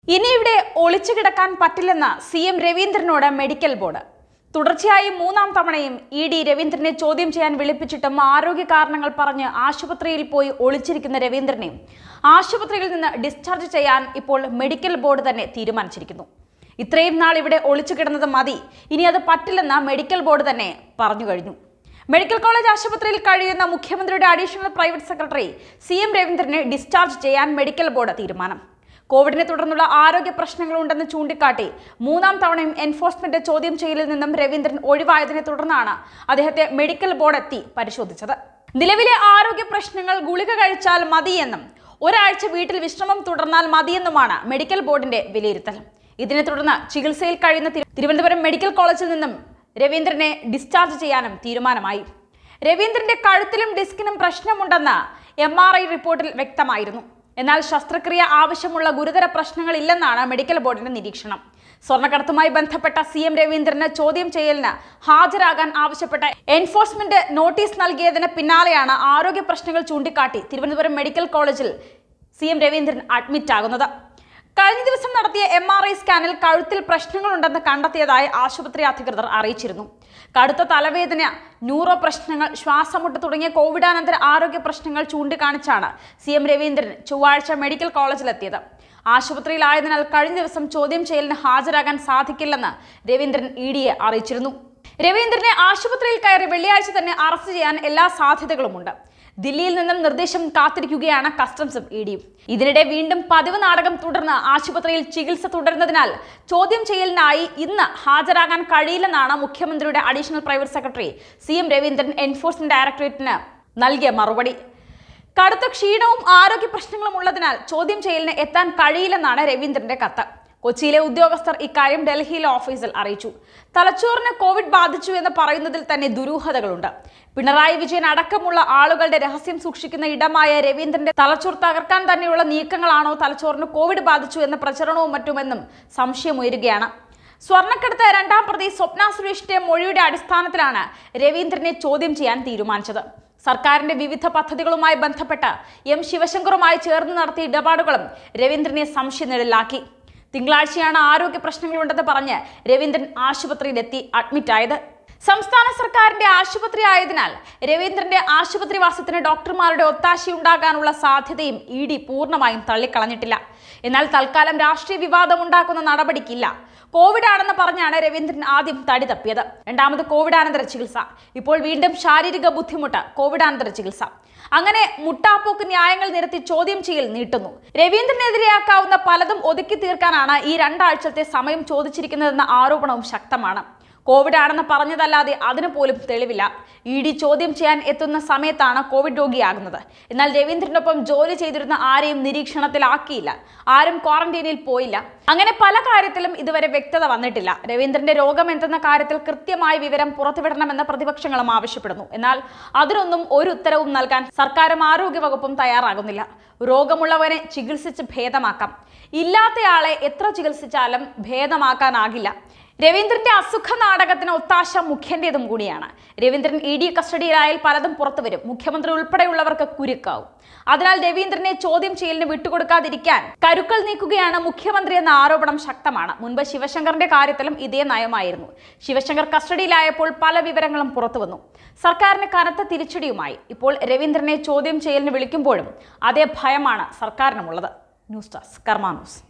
ഇനി ഇവിടെ ഒളിച്ചു കിടക്കാൻ പറ്റില്ലെന്ന് സി എം രവീന്ദ്രനോട് മെഡിക്കൽ ബോർഡ് തുടർച്ചയായി മൂന്നാം തവണയും ഇ ഡി രവീന്ദ്രനെ ചോദ്യം ചെയ്യാൻ വിളിപ്പിച്ചിട്ടും ആരോഗ്യ കാരണങ്ങൾ പറഞ്ഞ് ആശുപത്രിയിൽ പോയി ഒളിച്ചിരിക്കുന്ന രവീന്ദ്രനെ ആശുപത്രിയിൽ നിന്ന് ഡിസ്ചാർജ് ചെയ്യാൻ ഇപ്പോൾ മെഡിക്കൽ ബോർഡ് തന്നെ തീരുമാനിച്ചിരിക്കുന്നു ഇത്രയും നാൾ ഇവിടെ ഒളിച്ചു കിടന്നത് മതി ഇനി അത് പറ്റില്ലെന്ന് മെഡിക്കൽ ബോർഡ് തന്നെ പറഞ്ഞു കഴിഞ്ഞു മെഡിക്കൽ കോളേജ് ആശുപത്രിയിൽ കഴിയുന്ന മുഖ്യമന്ത്രിയുടെ additional private secretary C M രവീന്ദ്രനെ ഡിസ്ചാർജ് ചെയ്യാൻ മെഡിക്കൽ ബോർഡ് തീരുമാനം കോവിഡിനെ തുടർന്നുള്ള ആരോഗ്യ പ്രശ്നങ്ങളുണ്ടെന്ന് ചൂണ്ടിക്കാട്ടി മൂന്നാം തവണയും എൻഫോഴ്സ്മെന്റ് ചോദ്യം ചെയ്യലിൽ നിന്നും രവീന്ദ്രൻ ഒഴിവായതിനെ തുടർന്നാണ് അദ്ദേഹത്തെ മെഡിക്കൽ ബോർഡ് എത്തി പരിശോധിച്ചത് നിലവിലെ ആരോഗ്യ പ്രശ്നങ്ങൾ ഗുളിക കഴിച്ചാൽ മതിയെന്നും ഒരാഴ്ച വീട്ടിൽ വിശ്രമം തുടർന്നാൽ മതിയെന്നുമാണ് മെഡിക്കൽ ബോർഡിന്റെ വിലയിരുത്തൽ ഇതിനെ തുടർന്ന് ചികിത്സയിൽ കഴിയുന്ന തിരു- തിരുവനന്തപുരം മെഡിക്കൽ കോളേജിൽ നിന്നും രവീന്ദ്രനെ ഡിസ്ചാർജ് ചെയ്യാനും തീരുമാനമായി രവീന്ദ്രന്റെ കഴുത്തിലും ഡിസ്കിനും പ്രശ്നമുണ്ടെന്ന് എം ആർ ഐ റിപ്പോർട്ടിൽ വ്യക്തമായിരുന്നു എന്നാൽ ശസ്ത്രക്രിയ ആവശ്യമുള്ള ഗുരുതര പ്രശ്നങ്ങളില്ലെന്നാണ് മെഡിക്കൽ ബോർഡിന്റെ നിരീക്ഷണം സ്വർണ്ണക്കടത്തുമായി ബന്ധപ്പെട്ട സി എം രവീന്ദ്രന് ചോദ്യം ചെയ്യലിന് ഹാജരാകാൻ ആവശ്യപ്പെട്ട എൻഫോഴ്സ്മെന്റ് നോട്ടീസ് നൽകിയതിന് പിന്നാലെയാണ് ആരോഗ്യ പ്രശ്നങ്ങൾ ചൂണ്ടിക്കാട്ടി തിരുവനന്തപുരം മെഡിക്കൽ കോളേജിൽ സി എം രവീന്ദ്രൻ അഡ്മിറ്റ് ആകുന്നത് കഴിഞ്ഞ ദിവസം നടത്തിയ എം ആർ ഐ സ്കാനിൽ കഴുത്തിൽ പ്രശ്നങ്ങളുണ്ടെന്ന് കണ്ടെത്തിയതായി ആശുപത്രി അധികൃതർ അറിയിച്ചിരുന്നു കടുത്ത തലവേദന ന്യൂറോ പ്രശ്നങ്ങൾ ശ്വാസമുട്ട് തുടങ്ങിയ കോവിഡാനന്തര ആരോഗ്യ പ്രശ്നങ്ങൾ ചൂണ്ടിക്കാണിച്ചാണ് സി എം രവീന്ദ്രൻ ചൊവ്വാഴ്ച മെഡിക്കൽ കോളേജിലെത്തിയത് ആശുപത്രിയിലായതിനാൽ കഴിഞ്ഞ ദിവസം ചോദ്യം ചെയ്യലിന് ഹാജരാകാൻ സാധിക്കില്ലെന്ന് രവീന്ദ്രൻ ഇ ഡിയെ അറിയിച്ചിരുന്നു രവീന്ദ്രനെ ആശുപത്രിയിൽ കയറി വെള്ളിയാഴ്ച തന്നെ അറസ്റ്റ് ചെയ്യാൻ എല്ലാ സാധ്യതകളുമുണ്ട് ദില്ലിയിൽ നിന്നും നിർദ്ദേശം കാത്തിരിക്കുകയാണ് കസ്റ്റംസും ഇ ഡിയും ഇതിനിടെ വീണ്ടും പതിവ് നാടകം തുടർന്ന് ആശുപത്രിയിൽ ചികിത്സ തുടരുന്നതിനാൽ ചോദ്യം ചെയ്യലിനായി ഇന്ന് ഹാജരാകാൻ കഴിയില്ലെന്നാണ് മുഖ്യമന്ത്രിയുടെ additional private secretary C M Raveendran enforcement ഡയറക്ടറേറ്റിന് നൽകിയ മറുപടി കടുത്ത ക്ഷീണവും ആരോഗ്യ പ്രശ്നങ്ങളും ഉള്ളതിനാൽ ചോദ്യം ചെയ്യലിന് എത്താൻ കഴിയില്ലെന്നാണ് രവീന്ദ്രന്റെ കത്ത് കൊച്ചിയിലെ ഉദ്യോഗസ്ഥർ ഇക്കാര്യം ഡൽഹിയിലെ ഓഫീസിൽ അറിയിച്ചു തലച്ചോറിന് കോവിഡ് ബാധിച്ചു എന്ന് പറയുന്നതിൽ തന്നെ ദുരൂഹതകളുണ്ട് പിണറായി വിജയൻ അടക്കമുള്ള ആളുകളുടെ രഹസ്യം സൂക്ഷിക്കുന്ന ഇടമായ രവീന്ദ്രന്റെ തലച്ചോർ തകർക്കാൻ തന്നെയുള്ള നീക്കങ്ങളാണോ തലച്ചോറിന് കോവിഡ് ബാധിച്ചു എന്ന പ്രചരണവും മറ്റുമെന്നും സംശയമുയരുകയാണ് സ്വർണ്ണക്കടത്ത് രണ്ടാം പ്രതി സ്വപ്ന സുരേഷിന്റെ മൊഴിയുടെ അടിസ്ഥാനത്തിലാണ് രവീന്ദ്രനെ ചോദ്യം ചെയ്യാൻ തീരുമാനിച്ചത് സർക്കാരിന്റെ വിവിധ പദ്ധതികളുമായി ബന്ധപ്പെട്ട് എം ശിവശങ്കറുമായി ചേർന്ന് നടത്തിയ ഇടപാടുകളും രവീന്ദ്രനെ സംശയനിഴലാക്കി തിങ്കളാഴ്ചയാണ് ആരോഗ്യ പ്രശ്നങ്ങളുണ്ടെന്ന് പറഞ്ഞ് രവീന്ദ്രൻ ആശുപത്രിയിലെത്തി അഡ്മിറ്റായത് സംസ്ഥാന സർക്കാരിന്റെ ആശുപത്രി ആയതിനാൽ രവീന്ദ്രന്റെ ആശുപത്രിവാസത്തിന് ഡോക്ടർമാരുടെ ഒത്താശയുണ്ടാകാനുള്ള സാധ്യതയും ഇ ഡി പൂർണ്ണമായും തള്ളിക്കളഞ്ഞിട്ടില്ല എന്നാൽ തൽക്കാലം രാഷ്ട്രീയ വിവാദം ഉണ്ടാക്കുന്ന നടപടിക്കില്ല കോവിഡ് ആണെന്ന് പറഞ്ഞാണ് രവീന്ദ്രൻ ആദ്യം തടി തപ്പിയത് രണ്ടാമത് കോവിഡാനന്തര ചികിത്സ ഇപ്പോൾ വീണ്ടും ശാരീരിക ബുദ്ധിമുട്ട് കോവിഡാനന്തര ചികിത്സ അങ്ങനെ മുട്ടാപ്പോക്ക് ന്യായങ്ങൾ നിരത്തി ചോദ്യം ചെയ്യൽ നീട്ടുന്നു രവീന്ദ്രനെതിരെയാക്കാവുന്ന പലതും ഒതുക്കി തീർക്കാനാണ് ഈ രണ്ടാഴ്ചത്തെ സമയം ചോദിച്ചിരിക്കുന്നതെന്ന ആരോപണവും ശക്തമാണ് കോവിഡ് ആണെന്ന് പറഞ്ഞതല്ലാതെ അതിന് പോലും തെളിവില്ല ഇ ഡി ചോദ്യം ചെയ്യാൻ എത്തുന്ന സമയത്താണ് കോവിഡ് രോഗിയാകുന്നത് എന്നാൽ രവീന്ദ്രനൊപ്പം ജോലി ചെയ്തിരുന്ന ആരെയും നിരീക്ഷണത്തിലാക്കിയില്ല ആരും ക്വാറന്റൈനിൽ പോയില്ല അങ്ങനെ പല കാര്യത്തിലും ഇതുവരെ വ്യക്തത വന്നിട്ടില്ല രവീന്ദ്രന്റെ രോഗം എന്തെന്ന കാര്യത്തിൽ കൃത്യമായ വിവരം പുറത്തുവിടണമെന്ന് പ്രതിപക്ഷങ്ങളും ആവശ്യപ്പെടുന്നു എന്നാൽ അതിനൊന്നും ഒരു ഉത്തരവും നൽകാൻ സർക്കാരും ആരോഗ്യവകുപ്പും തയ്യാറാകുന്നില്ല രോഗമുള്ളവനെ ചികിത്സിച്ച് ഭേദമാക്കാം ഇല്ലാത്തയാളെ എത്ര ചികിത്സിച്ചാലും ഭേദമാക്കാനാകില്ല രവീന്ദ്രന്റെ അസുഖ നാടകത്തിന് ഒത്താശ മുഖ്യന്റേതും കൂടിയാണ് രവീന്ദ്രൻ ഇ ഡി കസ്റ്റഡിയിലായാൽ പലതും പുറത്തുവരും മുഖ്യമന്ത്രി ഉൾപ്പെടെയുള്ളവർക്ക് കുരുക്കാവും അതിനാൽ രവീന്ദ്രനെ ചോദ്യം ചെയ്യലിന് വിട്ടുകൊടുക്കാതിരിക്കാൻ കരുക്കൾ നീക്കുകയാണ് മുഖ്യമന്ത്രി എന്ന ആരോപണം ശക്തമാണ് മുൻപ് ശിവശങ്കറിന്റെ കാര്യത്തിലും ഇതേ നയമായിരുന്നു ശിവശങ്കർ കസ്റ്റഡിയിലായപ്പോൾ പല വിവരങ്ങളും പുറത്തുവന്നു സർക്കാരിന് കനത്ത തിരിച്ചടിയുമായി ഇപ്പോൾ രവീന്ദ്രനെ ചോദ്യം ചെയ്യലിന് വിളിക്കുമ്പോഴും അതേ ഭയമാണ് സർക്കാരിനുമുള്ളത് ന്യൂസ് ഡെസ്ക് കർമാ ന്യൂസ്